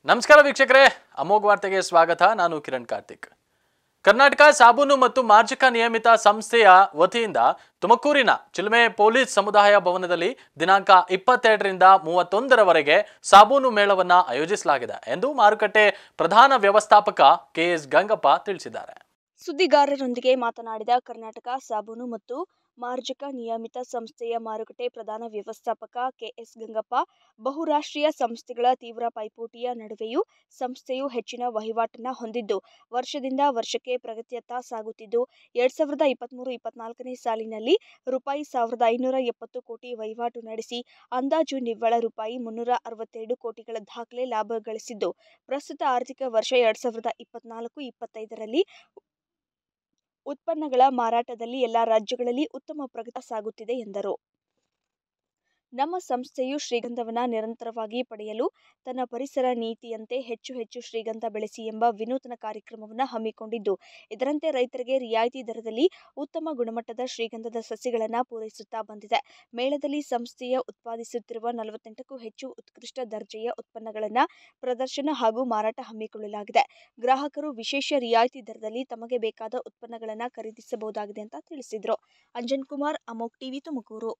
ನಮಸ್ಕಾರ ವೀಕ್ಷಕರೇ ಅಮೋಘ ವಾರ್ತೆಗೆ ಸ್ವಾಗತ ನಾನು ಕಿರಣ್ ಕಾರ್ತಿಕ್ ಕರ್ನಾಟಕ ಸಾಬೂನು ಮತ್ತು ಮಾರ್ಜಕ ನಿಯಮಿತ ಸಂಸ್ಥೆಯ ವತಿಯಿಂದ ತುಮಕೂರಿನ ಚಿಲುಮೆ ಪೊಲೀಸ್ ಸಮುದಾಯ ಭವನದಲ್ಲಿ ದಿನಾಂಕ ಇಪ್ಪತ್ತೆರಡರಿಂದ ಮೂವತ್ತೊಂದರವರೆಗೆ ಸಾಬೂನು ಮೇಳವನ್ನ ಆಯೋಜಿಸಲಾಗಿದೆ ಎಂದು ಮಾರುಕಟ್ಟೆ ಪ್ರಧಾನ ವ್ಯವಸ್ಥಾಪಕ ಕೆಎಸ್ ಗಂಗಪ್ಪ ತಿಳಿಸಿದ್ದಾರೆ ಸುದ್ದಿಗಾರರೊಂದಿಗೆ ಮಾತನಾಡಿದ ಕರ್ನಾಟಕ ಸಾಬೂನು ಮತ್ತು ಮಾರ್ಜಕ ನಿಯಮಿತ ಸಂಸ್ಥೆಯ ಮಾರುಕಟ್ಟೆ ಪ್ರಧಾನ ವ್ಯವಸ್ಥಾಪಕ ಕೆಎಸ್ ಗಂಗಪ್ಪ ಬಹುರಾಷ್ಟ್ರೀಯ ಸಂಸ್ಥೆಗಳ ತೀವ್ರ ಪೈಪೋಟಿಯ ನಡುವೆಯೂ ಸಂಸ್ಥೆಯು ಹೆಚ್ಚಿನ ವಹಿವಾಟನ್ನ ಹೊಂದಿದ್ದು ವರ್ಷದಿಂದ ವರ್ಷಕ್ಕೆ ಪ್ರಗತಿಯತ್ತ ಸಾಗುತ್ತಿದ್ದು ಎರಡ್ ಸಾವಿರದ ಇಪ್ಪತ್ತ್ಮೂರು ಇಪ್ಪತ್ನಾಲ್ಕನೇ ಸಾಲಿನಲ್ಲಿ ರೂಪಾಯಿ ಸಾವಿರದ ಐನೂರ ಎಪ್ಪತ್ತು ಕೋಟಿ ವಹಿವಾಟು ನಡೆಸಿ ಅಂದಾಜು ನಿವ್ವಳ ರೂಪಾಯಿ ಮುನ್ನೂರ ಅರವತ್ತೆರಡು ಕೋಟಿಗಳ ದಾಖಲೆ ಲಾಭ ಗಳಿಸಿದ್ದು ಪ್ರಸ್ತುತ ಆರ್ಥಿಕ ವರ್ಷ ಎರಡ್ ಸಾವಿರದ ಇಪ್ಪತ್ನಾಲ್ಕು ಇಪ್ಪತ್ತೈದರಲ್ಲಿ ಉತ್ಪನ್ನಗಳ ಮಾರಾಟದಲ್ಲಿ ಎಲ್ಲ ರಾಜ್ಯಗಳಲ್ಲಿ ಉತ್ತಮ ಪ್ರಗತಿ ಸಾಗುತ್ತಿದೆ ಎಂದರು ನಮ್ಮ ಸಂಸ್ಥೆಯು ಶ್ರೀಗಂಧವನ್ನು ನಿರಂತರವಾಗಿ ಪಡೆಯಲು ತನ್ನ ಪರಿಸರ ನೀತಿಯಂತೆ ಹೆಚ್ಚು ಹೆಚ್ಚು ಶ್ರೀಗಂಧ ಬೆಳೆಸಿ ಎಂಬ ವಿನೂತನ ಕಾರ್ಯಕ್ರಮವನ್ನು ಹಮ್ಮಿಕೊಂಡಿದ್ದು ಇದರಂತೆ ರೈತರಿಗೆ ರಿಯಾಯಿತಿ ದರದಲ್ಲಿ ಉತ್ತಮ ಗುಣಮಟ್ಟದ ಶ್ರೀಗಂಧದ ಸಸಿಗಳನ್ನು ಪೂರೈಸುತ್ತಾ ಬಂದಿದೆ ಮೇಳದಲ್ಲಿ ಸಂಸ್ಥೆಯ ಉತ್ಪಾದಿಸುತ್ತಿರುವ ನಲವತ್ತೆಂಟಕ್ಕೂ ಹೆಚ್ಚು ಉತ್ಕೃಷ್ಟ ದರ್ಜೆಯ ಉತ್ಪನ್ನಗಳನ್ನು ಪ್ರದರ್ಶನ ಹಾಗೂ ಮಾರಾಟ ಹಮ್ಮಿಕೊಳ್ಳಲಾಗಿದೆ ಗ್ರಾಹಕರು ವಿಶೇಷ ರಿಯಾಯಿತಿ ದರದಲ್ಲಿ ತಮಗೆ ಬೇಕಾದ ಉತ್ಪನ್ನಗಳನ್ನು ಖರೀದಿಸಬಹುದಾಗಿದೆ ಅಂತ ತಿಳಿಸಿದರು ಅಂಜನ್ ಕುಮಾರ್ ಅಮೋಕ್ ಟಿವಿ ತುಮಕೂರು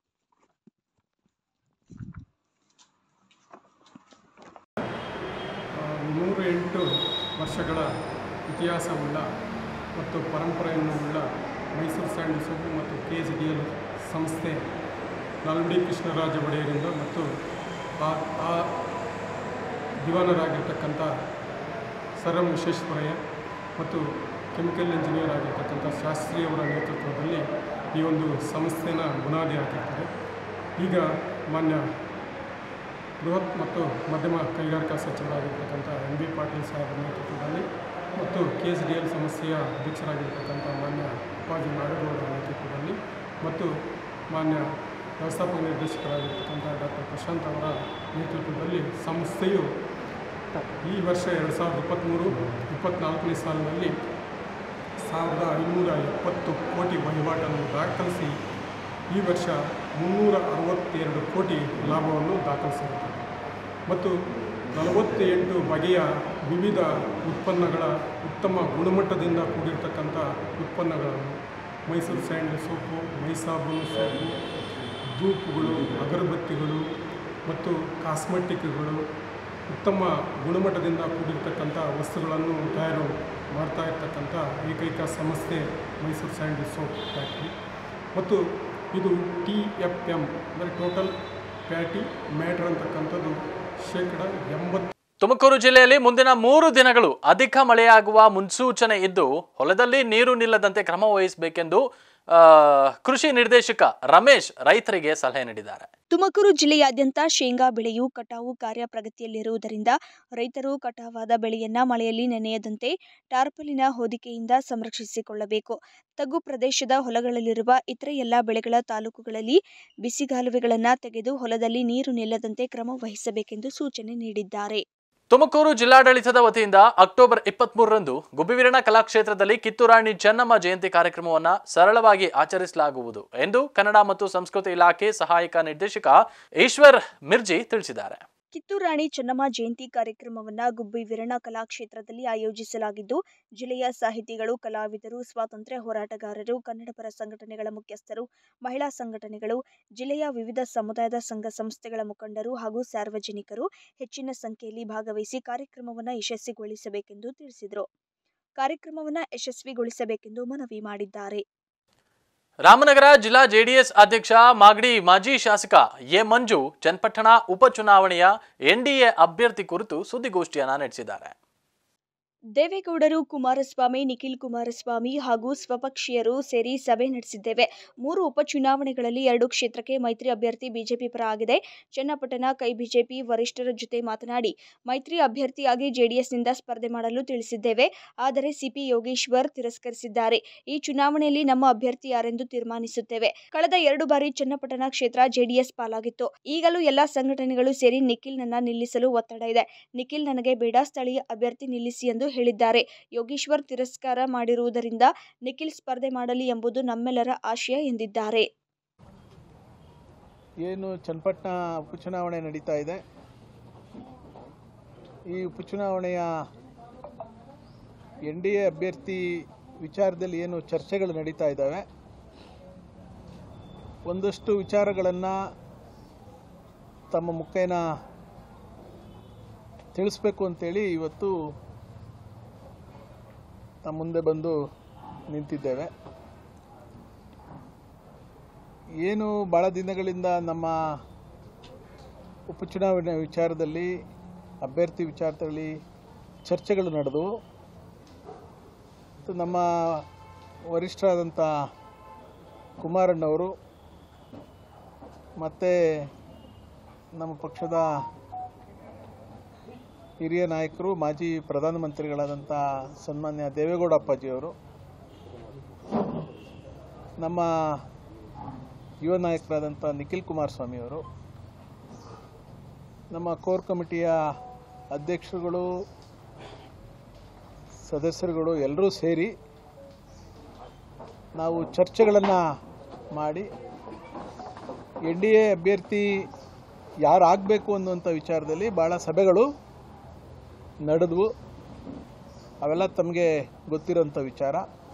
ನೂರು ಎಂಟು ವರ್ಷಗಳ ಇತಿಹಾಸವುಳ್ಳ ಮತ್ತು ಪರಂಪರೆಯನ್ನು ಉಳ್ಳ ಮೈಸೂರು ಸ್ಯಾಂಡಲ್ ಸೋಪು ಮತ್ತು ಕೆ ಎಸ್ ಡಿ ಎಲ್ ಸಂಸ್ಥೆ ನಾಲ್ವಡಿ ಕೃಷ್ಣರಾಜ ಒಡೆಯರಿಂದ ಮತ್ತು ಆ ಆ ದಿವಾನರಾಗಿರ್ತಕ್ಕಂಥ ಸರ್ ಎಂ ವಿಶ್ವೇಶ್ವರಯ್ಯ ಮತ್ತು ಕೆಮಿಕಲ್ ಇಂಜಿನಿಯರ್ ಆಗಿರ್ತಕ್ಕಂಥ ಶಾಸ್ತ್ರಿಯವರ ನೇತೃತ್ವದಲ್ಲಿ ಈ ಒಂದು ಸಂಸ್ಥೆನ ಬುನಾದಿ ಹಾಕಿರ್ತಾರೆ ಈಗ ಮಾನ್ಯ ಬೃಹತ್ ಮತ್ತು ಮಧ್ಯಮ ಕೈಗಾರಿಕಾ ಸಚಿವರಾಗಿರ್ತಕ್ಕಂಥ ಎಂ ಬಿ ಪಾಟೀಲ್ ಸಾಹೇಬರ ನೇತೃತ್ವದಲ್ಲಿ ಮತ್ತು ಕೆ ಎಸ್ ಡಿ ಎಲ್ ಸಂಸ್ಥೆಯ ಅಧ್ಯಕ್ಷರಾಗಿರ್ತಕ್ಕಂಥ ಮಾನ್ಯ ಅಪ್ಪಾಜಿ ನಾಡಗೌಡರ ನೇತೃತ್ವದಲ್ಲಿ ಮತ್ತು ಮಾನ್ಯ ವ್ಯವಸ್ಥಾಪಕ ನಿರ್ದೇಶಕರಾಗಿರ್ತಕ್ಕಂಥ ಡಾಕ್ಟರ್ ಪ್ರಶಾಂತ್ ಅವರ ನೇತೃತ್ವದಲ್ಲಿ ಸಂಸ್ಥೆಯು ಈ ವರ್ಷ ಎರಡು ಸಾವಿರದ ಇಪ್ಪತ್ತ್ಮೂರು ಇಪ್ಪತ್ತ್ನಾಲ್ಕನೇ ಸಾಲಿನಲ್ಲಿ ಸಾವಿರದ ಐನೂರ ಎಪ್ಪತ್ತು ಕೋಟಿ ವಹಿವಾಟನ್ನು ದಾಖಲಿಸಿ ಈ ವರ್ಷ ಮುನ್ನೂರ ಅರವತ್ತೆರಡು ಕೋಟಿ ಲಾಭವನ್ನು ದಾಖಲಿಸಿರುತ್ತದೆ ಮತ್ತು ನಲವತ್ತೆಂಟು ಬಗೆಯ ವಿವಿಧ ಉತ್ಪನ್ನಗಳ ಉತ್ತಮ ಗುಣಮಟ್ಟದಿಂದ ಕೂಡಿರ್ತಕ್ಕಂಥ ಉತ್ಪನ್ನಗಳನ್ನು ಮೈಸೂರು ಸ್ಯಾಂಡಲ್ ಸೋಪು ಮೈಸಾಬೂನು ಸೋಪು ಧೂಪುಗಳು ಅಗರಬತ್ತಿಗಳು ಮತ್ತು ಕಾಸ್ಮೆಟಿಕ್ಗಳು ಉತ್ತಮ ಗುಣಮಟ್ಟದಿಂದ ಕೂಡಿರ್ತಕ್ಕಂಥ ವಸ್ತುಗಳನ್ನು ತಯಾರು ಮಾಡ್ತಾ ಇರ್ತಕ್ಕಂಥ ಏಕೈಕ ಸಂಸ್ಥೆ ಮೈಸೂರು ಸ್ಯಾಂಡಲ್ ಸೋಪ್ ಫ್ಯಾಕ್ಟ್ರಿ ಮತ್ತು ಇದು ಟಿ ಎಫ್ ಎಮ್ ಅಂದರೆ ಟೋಟಲ್ ಫ್ಯಾಟಿ ಮ್ಯಾಟ್ರ್ ಅಂತಕ್ಕಂಥದ್ದು ಶೇಕಡ ಎಂಬತ್ತು ತುಮಕೂರು ಜಿಲ್ಲೆಯಲ್ಲಿ ಮುಂದಿನ ಮೂರು ದಿನಗಳು ಅಧಿಕ ಮಳೆಯಾಗುವ ಮುನ್ಸೂಚನೆ ಇದ್ದು ಹೊಲದಲ್ಲಿ ನೀರು ನಿಲ್ಲದಂತೆ ಕ್ರಮ ವಹಿಸಬೇಕೆಂದು ಆ, ಕೃಷಿ ನಿರ್ದೇಶಕ ರಮೇಶ್ ರೈತರಿಗೆ ಸಲಹೆ ನೀಡಿದ್ದಾರೆ ತುಮಕೂರು ಜಿಲ್ಲೆಯಾದ್ಯಂತ ಶೇಂಗಾ ಬೆಳೆಯು ಕಟಾವು ಕಾರ್ಯ ಪ್ರಗತಿಯಲ್ಲಿರುವುದರಿಂದ ರೈತರು ಕಟಾವಾದ ಬೆಳೆಯನ್ನ ಮಳೆಯಲ್ಲಿ ನೆನೆಯದಂತೆ ಟಾರ್ಪಲಿನ ಹೊದಿಕೆಯಿಂದ ಸಂರಕ್ಷಿಸಿಕೊಳ್ಳಬೇಕು ತಗ್ಗು ಪ್ರದೇಶದ ಹೊಲಗಳಲ್ಲಿರುವ ಇತರೆ ಎಲ್ಲ ಬೆಳೆಗಳ ತಾಲೂಕುಗಳಲ್ಲಿ ಬಿಸಿಗಾಲುವೆಗಳನ್ನು ತೆಗೆದು ಹೊಲದಲ್ಲಿ ನೀರು ನಿಲ್ಲದಂತೆ ಕ್ರಮ ವಹಿಸಬೇಕೆಂದು ಸೂಚನೆ ನೀಡಿದ್ದಾರೆ ತುಮಕೂರು ಜಿಲ್ಲಾಡಳಿತದ ವತಿಯಿಂದ ಅಕ್ಟೋಬರ್ ಇಪ್ಪತ್ಮೂರರಂದು ಗುಬ್ಬಿವೀರಣ ಕಲಾಕ್ಷೇತ್ರದಲ್ಲಿ ಕಿತ್ತೂರಾಣಿ ಚೆನ್ನಮ್ಮ ಜಯಂತಿ ಕಾರ್ಯಕ್ರಮವನ್ನು ಸರಳವಾಗಿ ಆಚರಿಸಲಾಗುವುದು ಎಂದು ಕನ್ನಡ ಮತ್ತು ಸಂಸ್ಕೃತಿ ಇಲಾಖೆ ಸಹಾಯಕ ನಿರ್ದೇಶಕ ಈಶ್ವರ್ ಮಿರ್ಜಿ ತಿಳಿಸಿದ್ದಾರೆ ಕಿತ್ತೂರಾಣಿ ಚೆನ್ನಮ್ಮ ಜಯಂತಿ ಕಾರ್ಯಕ್ರಮವನ್ನು ಗುಬ್ಬಿ ವೀರಣ್ಣ ಕಲಾಕ್ಷೇತ್ರದಲ್ಲಿ ಆಯೋಜಿಸಲಾಗಿದ್ದು ಜಿಲ್ಲೆಯ ಸಾಹಿತಿಗಳು ಕಲಾವಿದರು ಸ್ವಾತಂತ್ರ್ಯ ಹೋರಾಟಗಾರರು ಕನ್ನಡಪರ ಸಂಘಟನೆಗಳ ಮುಖ್ಯಸ್ಥರು ಮಹಿಳಾ ಸಂಘಟನೆಗಳು ಜಿಲ್ಲೆಯ ವಿವಿಧ ಸಮುದಾಯದ ಸಂಘ ಸಂಸ್ಥೆಗಳ ಮುಖಂಡರು ಹಾಗೂ ಸಾರ್ವಜನಿಕರು ಹೆಚ್ಚಿನ ಸಂಖ್ಯೆಯಲ್ಲಿ ಭಾಗವಹಿಸಿ ಕಾರ್ಯಕ್ರಮವನ್ನು ಯಶಸ್ವಿಗೊಳಿಸಬೇಕೆಂದು ತಿಳಿಸಿದರು ಕಾರ್ಯಕ್ರಮವನ್ನು ಯಶಸ್ವಿಗೊಳಿಸಬೇಕೆಂದು ಮನವಿ ಮಾಡಿದ್ದಾರೆ ರಾಮನಗರ ಜಿಲ್ಲಾ ಜೆಡಿಎಸ್ ಅಧ್ಯಕ್ಷ ಮಾಗಡಿ ಮಾಜಿ ಶಾಸಕ ಎ ಮಂಜು ಚನ್ನಪಟ್ಟಣ ಉಪಚುನಾವಣೆಯ ಎನ್ಡಿಎ ಅಭ್ಯರ್ಥಿ ಕುರಿತು ಸುದ್ದಿಗೋಷ್ಠಿಯನ್ನ ನಡೆಸಿದ್ದಾರೆ ದೇವೇಗೌಡರು ಕುಮಾರಸ್ವಾಮಿ ನಿಖಿಲ್ ಕುಮಾರಸ್ವಾಮಿ ಹಾಗೂ ಸ್ವಪಕ್ಷೀಯರು ಸೇರಿ ಸಭೆ ನಡೆಸಿದ್ದೇವೆ ಮೂರು ಉಪಚುನಾವಣೆಗಳಲ್ಲಿ ಎರಡು ಕ್ಷೇತ್ರಕ್ಕೆ ಮೈತ್ರಿ ಅಭ್ಯರ್ಥಿ ಬಿಜೆಪಿ ಪರ ಆಗಿದೆ ಚನ್ನಪಟ್ಟಣ ಕೈ ಬಿಜೆಪಿ ವರಿಷ್ಠರ ಜೊತೆ ಮಾತನಾಡಿ ಮೈತ್ರಿ ಅಭ್ಯರ್ಥಿಯಾಗಿ ಜೆಡಿಎಸ್ನಿಂದ ಸ್ಪರ್ಧೆ ಮಾಡಲು ತಿಳಿಸಿದ್ದೇವೆ ಆದರೆ ಸಿಪಿ ಯೋಗೇಶ್ವರ್ ತಿರಸ್ಕರಿಸಿದ್ದಾರೆ ಈ ಚುನಾವಣೆಯಲ್ಲಿ ನಮ್ಮ ಅಭ್ಯರ್ಥಿ ಯಾರೆಂದು ತೀರ್ಮಾನಿಸುತ್ತೇವೆ ಕಳೆದ ಎರಡು ಬಾರಿ ಚನ್ನಪಟ್ಟಣ ಕ್ಷೇತ್ರ ಜೆಡಿಎಸ್ ಪಾಲಾಗಿತ್ತು ಈಗಲೂ ಎಲ್ಲಾ ಸಂಘಟನೆಗಳು ಸೇರಿ ನಿಖಿಲ್ ನನ್ನ ನಿಲ್ಲಿಸಲು ಒತ್ತಡ ಇದೆ ನಿಖಿಲ್ ನನಗೆ ಬೇಡ ಸ್ಥಳೀಯ ಅಭ್ಯರ್ಥಿ ನಿಲ್ಲಿಸಿ ಎಂದು ಹೇಳಿದ್ದಾರೆ ಯೋಗೇಶ್ವರ್ ತಿರಸ್ಕಾರ ಮಾಡಿರುವುದರಿಂದ ನಿಖಿಲ್ ಸ್ಪರ್ಧೆ ಮಾಡಲಿ ಎಂಬುದು ನಮ್ಮೆಲ್ಲರ ಆಶಯ ಎಂದಿದ್ದಾರೆ ಏನು ಚನ್ನಪಟ್ಟಣ ಉಪಚುನಾವಣೆ ನಡೀತಾ ಇದೆ ಈ ಉಪಚುನಾವಣೆಯ ಎನ್ ಡಿ ಎ ಅಭ್ಯರ್ಥಿ ವಿಚಾರದಲ್ಲಿ ಏನು ಚರ್ಚೆಗಳು ನಡೀತಾ ಇದ್ದಾವೆ ಒಂದಷ್ಟು ವಿಚಾರಗಳನ್ನು ತಮ್ಮ ಮುಖೇನ ತಿಳಿಸ್ಬೇಕು ಅಂತೇಳಿ ಇವತ್ತು ನಮ್ಮ ಮುಂದೆ ಬಂದು ನಿಂತಿದ್ದೇವೆ ಏನು ಭಾಳ ದಿನಗಳಿಂದ ನಮ್ಮ ಉಪಚುನಾವಣೆ ವಿಚಾರದಲ್ಲಿ ಅಭ್ಯರ್ಥಿ ವಿಚಾರದಲ್ಲಿ ಚರ್ಚೆಗಳು ನಡೆದವು ಮತ್ತು ನಮ್ಮ ವರಿಷ್ಠರಾದಂಥ ಕುಮಾರಣ್ಣವರು ಮತ್ತು ನಮ್ಮ ಪಕ್ಷದ ಹಿರಿಯ ನಾಯಕರು ಮಾಜಿ ಪ್ರಧಾನಮಂತ್ರಿಗಳಾದಂಥ ಸನ್ಮಾನ್ಯ ದೇವೇಗೌಡ ಅಪ್ಪಾಜಿಯವರು ನಮ್ಮ ಯುವ ನಾಯಕರಾದಂಥ ನಿಖಿಲ್ ಕುಮಾರಸ್ವಾಮಿಯವರು ನಮ್ಮ ಕೋರ್ ಕಮಿಟಿಯ ಅಧ್ಯಕ್ಷರುಗಳು ಸದಸ್ಯರುಗಳು ಎಲ್ಲರೂ ಸೇರಿ ನಾವು ಚರ್ಚೆಗಳನ್ನು ಮಾಡಿ ಎನ್ ಡಿ ಎ ಅಭ್ಯರ್ಥಿ ಯಾರು ಆಗಬೇಕು ಅನ್ನುವಂಥ ವಿಚಾರದಲ್ಲಿ ಭಾಳ ಸಭೆಗಳು ನಡೆದವು ಅವೆಲ್ಲ ತಮಗೆ ಗೊತ್ತಿರೋಂಥ ವಿಚಾರ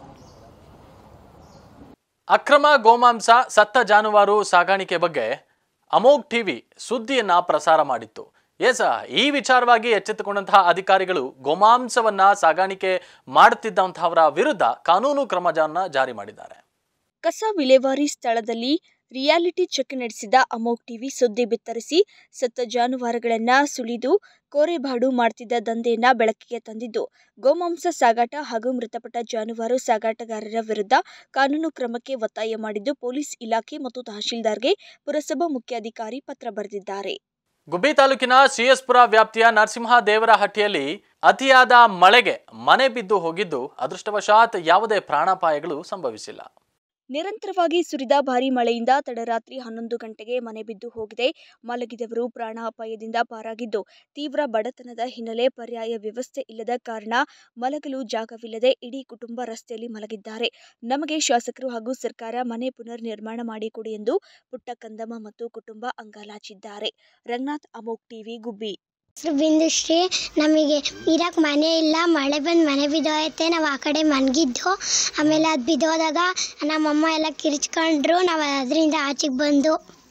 ಅಕ್ರಮ ಗೋಮಾಂಸ ಸತ್ತ ಜಾನುವಾರು ಸಾಗಾಣಿಕೆ ಬಗ್ಗೆ ಅಮೋಘ್ ಟಿವಿ ಸುದ್ದಿಯನ್ನ ಪ್ರಸಾರ ಮಾಡಿತ್ತು ಎಸ್ ಈ ವಿಚಾರವಾಗಿ ಎಚ್ಚೆತ್ತುಕೊಂಡಂತಹ ಅಧಿಕಾರಿಗಳು ಗೋಮಾಂಸವನ್ನ ಸಾಗಾಣಿಕೆ ಮಾಡುತ್ತಿದ್ದಂತಹವರ ವಿರುದ್ಧ ಕಾನೂನು ಕ್ರಮವನ್ನು ಜಾರಿ ಮಾಡಿದ್ದಾರೆ ಕಸ ವಿಲೇವಾರಿ ಸ್ಥಳದಲ್ಲಿ ರಿಯಾಲಿಟಿ ಚೆಕ್ ನಡೆಸಿದ ಅಮೋಕ್ ಟಿವಿ ಸುದ್ದಿ ಬಿತ್ತರಿಸಿ ಸತ್ತ ಜಾನುವಾರುಗಳನ್ನ ಸುಲಿದು ಕೋರೆಬಾಡು ಮಾಡ್ತಿದ್ದ ದಂಧೆಯನ್ನ ಬೆಳಕಿಗೆ ತಂದಿದ್ದು ಗೋಮಾಂಸ ಸಾಗಾಟ ಹಾಗೂ ಮೃತಪಟ್ಟ ಜಾನುವಾರು ಸಾಗಾಟಗಾರರ ವಿರುದ್ಧ ಕಾನೂನು ಕ್ರಮಕ್ಕೆ ಒತ್ತಾಯ ಮಾಡಿದ್ದು ಪೊಲೀಸ್ ಇಲಾಖೆ ಮತ್ತು ತಹಶೀಲ್ದಾರ್ಗೆ ಪುರಸಭಾ ಮುಖ್ಯಾಧಿಕಾರಿ ಪತ್ರ ಬರೆದಿದ್ದಾರೆ ಗುಬ್ಬಿ ತಾಲೂಕಿನ ಸಿಎಸ್ಪುರ ವ್ಯಾಪ್ತಿಯ ನರಸಿಂಹ ದೇವರಹಟ್ಟಿಯಲ್ಲಿ ಅತಿಯಾದ ಮಳೆಗೆ ಮನೆ ಬಿದ್ದು ಹೋಗಿದ್ದು ಅದೃಷ್ಟವಶಾತ್ ಯಾವುದೇ ಪ್ರಾಣಾಪಾಯಗಳು ಸಂಭವಿಸಿಲ್ಲ ನಿರಂತರವಾಗಿ ಸುರಿದ ಭಾರೀ ಮಳೆಯಿಂದ ತಡರಾತ್ರಿ ಹನ್ನೊಂದು ಗಂಟೆಗೆ ಮನೆ ಬಿದ್ದು ಹೋಗಿದೆ ಮಲಗಿದವರು ಪ್ರಾಣಾಪಾಯದಿಂದ ಪಾರಾಗಿದ್ದು ತೀವ್ರ ಬಡತನದ ಹಿನ್ನೆಲೆ ಪರ್ಯಾಯ ವ್ಯವಸ್ಥೆ ಇಲ್ಲದ ಕಾರಣ ಮಲಗಲು ಜಾಗವಿಲ್ಲದೆ ಇಡೀ ಕುಟುಂಬ ರಸ್ತೆಯಲ್ಲಿ ಮಲಗಿದ್ದಾರೆ ನಮಗೆ ಶಾಸಕರು ಹಾಗೂ ಸರ್ಕಾರ ಮನೆ ಪುನರ್ ನಿರ್ಮಾಣ ಮಾಡಿಕೊಡಿ ಎಂದು ಪುಟ್ಟ ಕಂದಮ್ಮ ಮತ್ತು ಕುಟುಂಬ ಅಂಗಾಲಾಚಿದ್ದಾರೆ ರಂಗನಾಥ್ ಅಮೋಕ್ ಟಿವಿ ಗುಬ್ಬಿ ಹೆಸರು ಬಿಂದುಶ್ರೀ ನಮಗೆ ಇರಕ್ಕೆ ಮನೆ ಇಲ್ಲ ಮಳೆ ಬಂದು ಮನೆ ಬಿದ್ದೋಯ್ತೆ ನಾವು ಆ ಕಡೆ ಮನ್ಗಿದ್ದು ಆಮೇಲೆ ಅದು ಬಿದ್ದೋದಾಗ ನಮ್ಮಮ್ಮ ಎಲ್ಲ ಕಿರ್ಚ್ಕೊಂಡ್ರು ನಾವು ಅದರಿಂದ ಆಚೆಗೆ ಬಂದು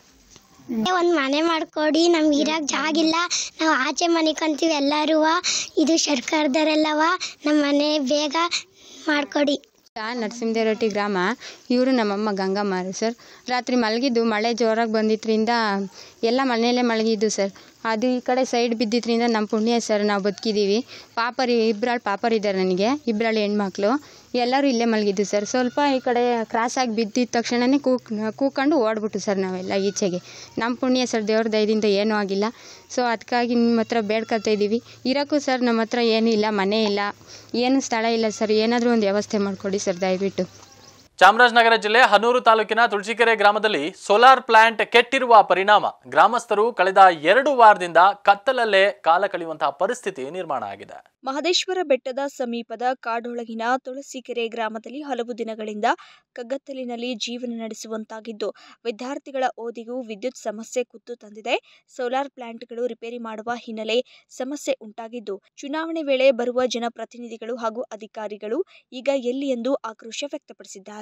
ಒಂದು ಮನೆ ಮಾಡಿಕೊಡಿ ನಮ್ಗೆ ಇರಕ್ಕೆ ಜಾಗ ಇಲ್ಲ ನಾವು ಆಚೆ ಮನೆ ಕಂತೀವಿ ಎಲ್ಲರೂ ಇದು ಸರ್ಕಾರದವರೆಲ್ಲವ ನಮ್ಮ ಮನೆ ಬೇಗ ಮಾಡಿಕೊಡಿ ನರಸಿಂಹದೇವರಟ್ಟಿ ಗ್ರಾಮ ಇವರು ನಮ್ಮಮ್ಮ ಗಂಗಮ್ಮ ಸರ್ ರಾತ್ರಿ ಮಲಗಿದ್ದು ಮಳೆ ಜೋರಾಗಿ ಬಂದಿದ್ದರಿಂದ ಎಲ್ಲ ಮನೆಯಲ್ಲೇ ಮಲಗಿದ್ದು ಸರ್ ಅದು ಈ ಕಡೆ ಸೈಡ್ ಬಿದ್ದಿದ್ರಿಂದ ನಮ್ಮ ಪುಣ್ಯ ಸರ್ ನಾವು ಬದುಕಿದ್ದೀವಿ ಪಾಪರಿ ಇಬ್ಬರಾಳು ಪಾಪರಿದ್ದಾರೆ ನನಗೆ ಇಬ್ಬರಾಳು ಹೆಣ್ಮಕ್ಳು ಎಲ್ಲರೂ ಇಲ್ಲೇ ಮಲಗಿದ್ದು ಸರ್ ಸ್ವಲ್ಪ ಈ ಕಡೆ ಕ್ರಾಸಾಗಿ ಬಿದ್ದಿದ್ದ ತಕ್ಷಣವೇ ಕೂಕ್ ಕೂಕೊಂಡು ಓಡ್ಬಿಟ್ಟು ಸರ್ ನಾವೆಲ್ಲ ಈಚೆಗೆ ನಮ್ಮ ಪುಣ್ಯ ಸರ್ ದೇವ್ರ ದಯದಿಂದ ಏನೂ ಆಗಿಲ್ಲ ಸೊ ಅದಕ್ಕಾಗಿ ನಿಮ್ಮ ಹತ್ರ ಬೇಡ್ಕೊತಾ ಇದ್ದೀವಿ ಇರೋಕ್ಕೂ ಸರ್ ನಮ್ಮ ಹತ್ರ ಏನೂ ಇಲ್ಲ ಮನೆ ಇಲ್ಲ ಏನು ಸ್ಥಳ ಇಲ್ಲ ಸರ್ ಏನಾದರೂ ಒಂದು ವ್ಯವಸ್ಥೆ ಮಾಡಿಕೊಡಿ ಸರ್ ದಯವಿಟ್ಟು ಚಾಮರಾಜನಗರ ಜಿಲ್ಲೆ ಹನೂರು ತಾಲೂಕಿನ ತುಳಸಿಕೆರೆ ಗ್ರಾಮದಲ್ಲಿ ಸೋಲಾರ್ ಪ್ಲಾಂಟ್ ಕೆಟ್ಟಿರುವ ಪರಿಣಾಮ ಗ್ರಾಮಸ್ಥರು ಕಳೆದ ಎರಡು ವಾರದಿಂದ ಕತ್ತಲಲ್ಲೇ ಕಾಲ ಕಳೆಯುವಂತಹ ಪರಿಸ್ಥಿತಿ ನಿರ್ಮಾಣ ಆಗಿದೆ ಮಹದೇಶ್ವರ ಬೆಟ್ಟದ ಸಮೀಪದ ಕಾಡೊಳಗಿನ ತುಳಸಿಕೆರೆ ಗ್ರಾಮದಲ್ಲಿ ಹಲವು ದಿನಗಳಿಂದ ಕಗ್ಗತ್ತಲಿನಲ್ಲಿ ಜೀವನ ನಡೆಸುವಂತಾಗಿದ್ದು ವಿದ್ಯಾರ್ಥಿಗಳ ಓದಿಗೂ ವಿದ್ಯುತ್ ಸಮಸ್ಯೆ ಕುತ್ತು ತಂದಿದೆ ಸೋಲಾರ್ ಪ್ಲಾಂಟ್ಗಳು ರಿಪೇರಿ ಮಾಡುವ ಹಿನ್ನೆಲೆ ಸಮಸ್ಯೆ ಉಂಟಾಗಿದ್ದು ಚುನಾವಣೆ ವೇಳೆ ಬರುವ ಜನಪ್ರತಿನಿಧಿಗಳು ಹಾಗೂ ಅಧಿಕಾರಿಗಳು ಈಗ ಎಲ್ಲಿ ಎಂದು ಆಕ್ರೋಶ ವ್ಯಕ್ತಪಡಿಸಿದ್ದಾರೆ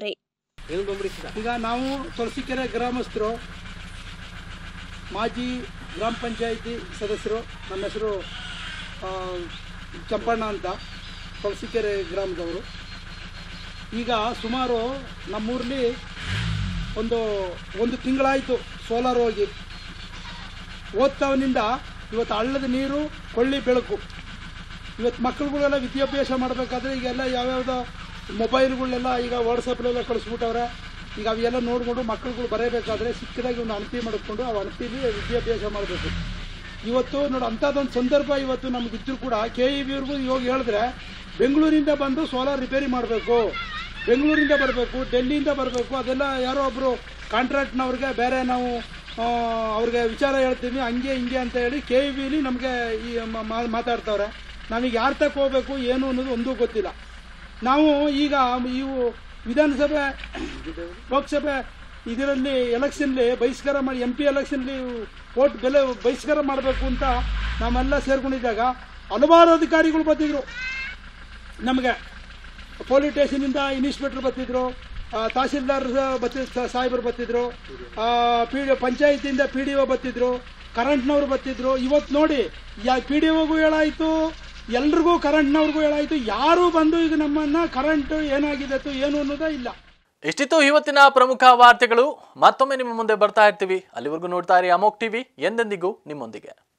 ಈಗ ನಾವು ತುಳಸಿಕೆರೆ ಗ್ರಾಮಸ್ಥರು ಮಾಜಿ ಗ್ರಾಮ ಪಂಚಾಯಿತಿ ಸದಸ್ಯರು ನನ್ನ ಹೆಸರು ಆ, ಚಂಪಣ್ಣ ಅಂತ ತುಳಸಿಕೆರೆ ಗ್ರಾಮದವರು ಈಗ ಸುಮಾರು ನಮ್ಮೂರಲ್ಲಿ ಒಂದು ಒಂದು ತಿಂಗಳಾಯಿತು ಸೋಲಾರ್ ಹೋಗಿ ಓದ್ತವನಿಂದ ಇವತ್ತು ಹಳ್ಳದ ನೀರು ಕೊಳ್ಳಿ ಬೆಳಕು ಇವತ್ತು ಮಕ್ಕಳುಗಳೆಲ್ಲ ವಿದ್ಯಾಭ್ಯಾಸ ಮಾಡಬೇಕಾದ್ರೆ ಈಗೆಲ್ಲ ಯಾವ್ಯಾವುದೋ ಮೊಬೈಲ್ಗಳೆಲ್ಲ ಈಗ ವಾಟ್ಸಪ್ಲೆಲ್ಲ ಕಳಿಸ್ಬಿಟ್ಟವ್ರೆ ಈಗ ಅವೆಲ್ಲ ನೋಡಿಕೊಂಡು ಮಕ್ಕಳುಗಳು ಬರೀಬೇಕಾದ್ರೆ ಸಿಕ್ಕದಾಗಿ ಒಂದು ಅಣತಿ ಮಾಡಿಕೊಂಡು ಆ ಅಣತಿಲಿ ವಿದ್ಯಾಭ್ಯಾಸ ಮಾಡಬೇಕು ಇವತ್ತು ನೋಡಿ ಅಂಥದ್ದೊಂದು ಸಂದರ್ಭ ಇವತ್ತು ನಮಗಿದ್ರು ಕೂಡ ಕೆ ಇ ಬಿವ್ರಿಗೂ ಹೋಗಿ ಹೇಳಿದ್ರೆ ಬೆಂಗಳೂರಿಂದ ಬಂದು ಸೋಲಾರ್ ರಿಪೇರಿ ಮಾಡಬೇಕು ಬೆಂಗಳೂರಿಂದ ಬರಬೇಕು ಡೆಲ್ಲಿಯಿಂದ ಬರಬೇಕು ಅದೆಲ್ಲ ಯಾರೋ ಒಬ್ಬರು ಕಾಂಟ್ರಾಕ್ಟ್ನವ್ರಿಗೆ ಬೇರೆ ನಾವು ಆ, ಅವ್ರಿಗೆ ವಿಚಾರ ಹೇಳ್ತೀವಿ ಹಂಗೆ ಹಿಂಗೆ ಅಂತ ಹೇಳಿ ಕೆ ಇ ಬಿಲಿ ನಮಗೆ ಈ ಮ- ಮಾ- ಮಾತಾಡ್ತವ್ರೆ ನಮಗೆ ಯಾರು ತಕ್ಕ ಹೋಗ್ಬೇಕು ಏನು ಅನ್ನೋದು ಒಂದೂ ಗೊತ್ತಿಲ್ಲ ನಾವು ಈಗ ಇವು ವಿಧಾನಸಭೆ ಲೋಕಸಭೆ ಇದರಲ್ಲಿ ಎಲೆಕ್ಷನ್ಲಿ ಬಹಿಷ್ಕಾರ ಮಾಡಿ ಎಂ ಪಿ ಎಲೆಕ್ಷನ್ಲಿ ವೋಟ್ ಬೆಲೆ ಬಹಿಷ್ಕಾರ ಮಾಡಬೇಕು ಅಂತ ನಾವೆಲ್ಲ ಸೇರ್ಕೊಂಡಿದ್ದಾಗ ಹಲವಾರು ಅಧಿಕಾರಿಗಳು ಬಂದಿದ್ರು ನಮಗೆ ಪೊಲೀಸ್ ಸ್ಟೇಷನಿಂದ ಇನ್ಸ್ಪೆಕ್ಟರ್ ಬರ್ತಿದ್ರು ಆ, ತಹಸೀಲ್ದಾರ್ ಬತ್ತಿ ಸಾಹೇಬರು ಬರ್ತಿದ್ರು ಪಿ ಡಿ ಪಂಚಾಯತಿಯಿಂದ ಪಿ ಡಿ ಒ ಬರ್ತಿದ್ರು ಕರೆಂಟ್ನವ್ರು ಬರ್ತಿದ್ರು ಇವತ್ತು ನೋಡಿ ಯಾ ಪಿ ಡಿ ಒಗೂ ಹೇಳಾಯಿತು ಎಲ್ರಿಗೂ ಕರೆಂಟ್ನವ್ರಿಗೂ ಹೇಳಾಯಿತು ಯಾರೂ ಬಂದು ಈಗ ನಮ್ಮನ್ನು ಕರೆಂಟ್ ಏನಾಗಿದೆ ಅಥವಾ ಏನು ಅನ್ನೋದೇ ಇಲ್ಲ ಇಷ್ಟಿತ್ತು ಇವತ್ತಿನ ಪ್ರಮುಖ ವಾರ್ತೆಗಳು ಮತ್ತೊಮ್ಮೆ ನಿಮ್ಮ ಮುಂದೆ ಬರ್ತಾ ಇರ್ತೀವಿ ಅಲ್ಲಿವರೆಗೂ ನೋಡ್ತಾ ಇರಿ ಅಮೋಕ್ ಟಿವಿ ಎಂದೆಂದಿಗೂ ನಿಮ್ಮೊಂದಿಗೆ